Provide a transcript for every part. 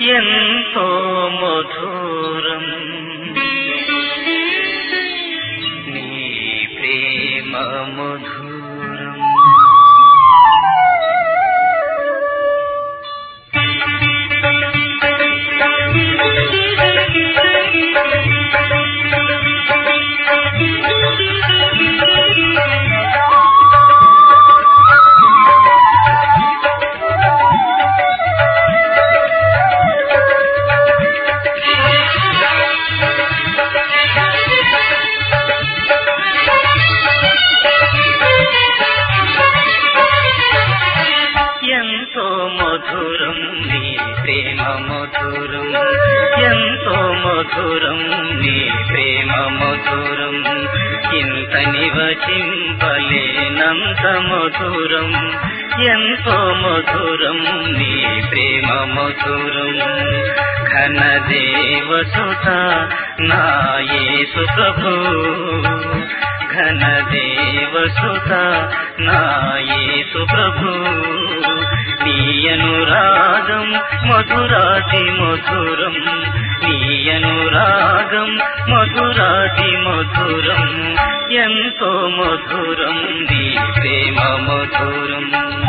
ఎంతో మధురం నీ ప్రేమ మధురం ఎంతో మధురం నీ ప్రేమ మధురం ఎంతో మధురం నీ ప్రేమ మధురం ఇంత నివచింపలేనంత మధురం ఎంతో మధురం నీ ప్రేమ మధురం ఘన దేవసుత నా యేసు ప్రభు ఘన దేవసుత నా యేసు ప్రభు నీ అనురాగం మధురాతి మధురం నీ అనురాగం మధురాతి మధురం ఎంతో మధురం నీ ప్రేమ మధురం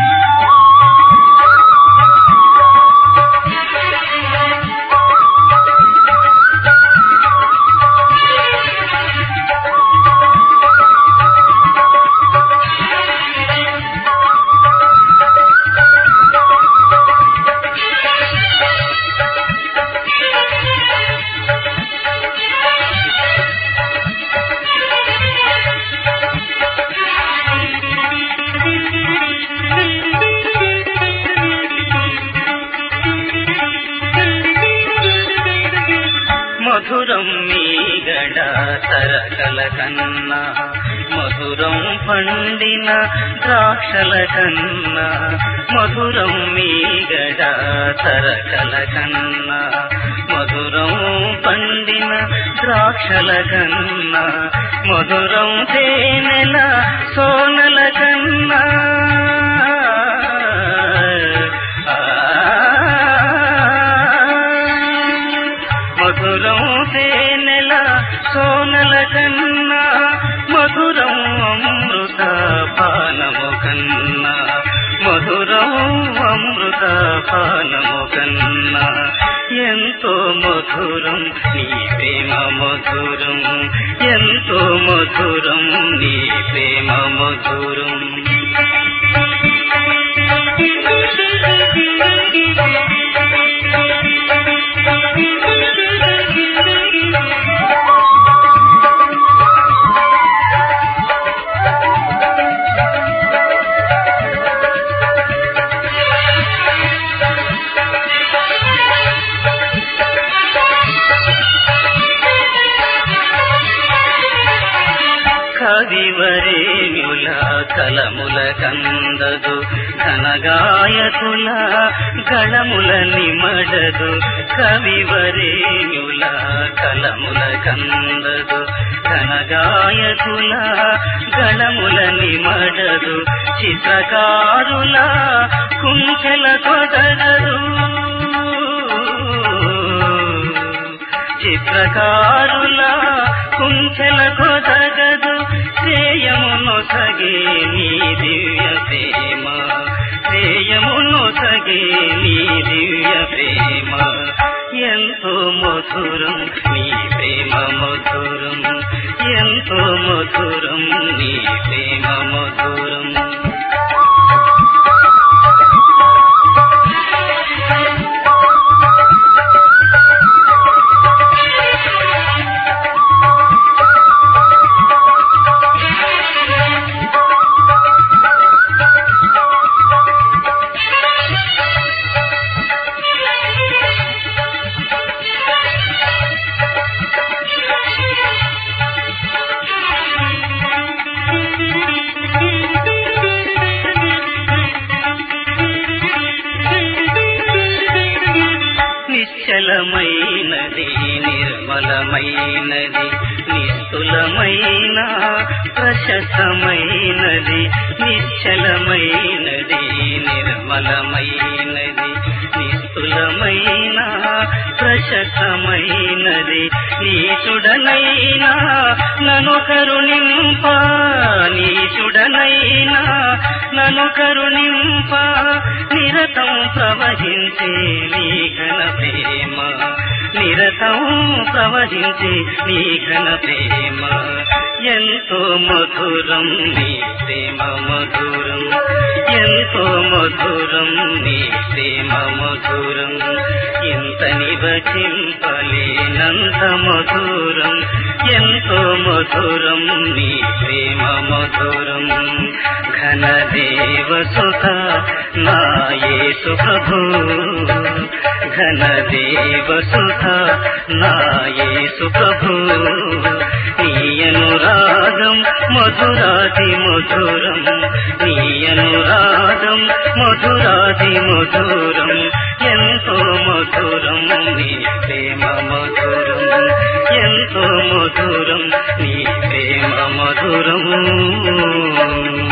మధురం మీగడ తరకల కన్నా మధురం పండిన ద్రాక్షల కన్నా మధురం మీగడ తరకల కన్నా మధురం పండిన ద్రాక్షల కన్నా మధురం తేనెల సోనల కన్నా మధురం తేనెల సోనల కన్నా మధురం అమృత పానము కన్నా మధురం అమృత పానము కన్నా ఎంతో మధురం నీ ప్రేమ మధురం ఎంతో మధురం నీ ప్రేమ మధురం కవివరేణుల కలముల కందదు ఘనగాయకుల గళముల నిమడదు కవివరేణుల కలముల కందదు ఘనగాయకుల గళముల నిమడదు చిత్రకారుల కుంచెల కొదగదు చిత్రకారుల కుంచెల కొదగదు శ్రేయమును సగే నీ దివ్య ప్రేమ శ్రేయమును సగే నీ దివ్య ప్రేమ ఎంతో మధురం నీ ప్రేమ మధురం ఎంతో మధురం నీ ప్రేమ మధురం నిశ్చలమైనది నిర్మలమైనది నిస్తులమైన ప్రశస్తమైనది నిశ్చలమైనది నిర్మలమైనది నిస్తులమైన ప్రశస్తమైనది నీచుడనైనా నను కరుణింప నీచుడనైనా నను కరుణింప నిరతం ప్రవహించే నీ ఘన ప్రేమ నిరతం ప్రవహించే నీ ఘన ప్రేమ ఎంతో మధురం నీ ప్రేమ మధురం ఎంతో మధురం నీ ప్రేమ మధురం ఇంత నివచింపలేనంత మధురం ఎంతో మధురం నీ ప్రేమ మధురం ఘన దేవ సుఖ నాయేసు ప్రభు ఘన దేవ సుఖ నాయేసు ప్రభు నీ అనురాగం మధురాది మధురం నీ అనురాగం మధురాది మధురం ఎంతో మధురం నీ ప్రేమ మధురం ఎంతో మధురం నీ ప్రేమ మధురం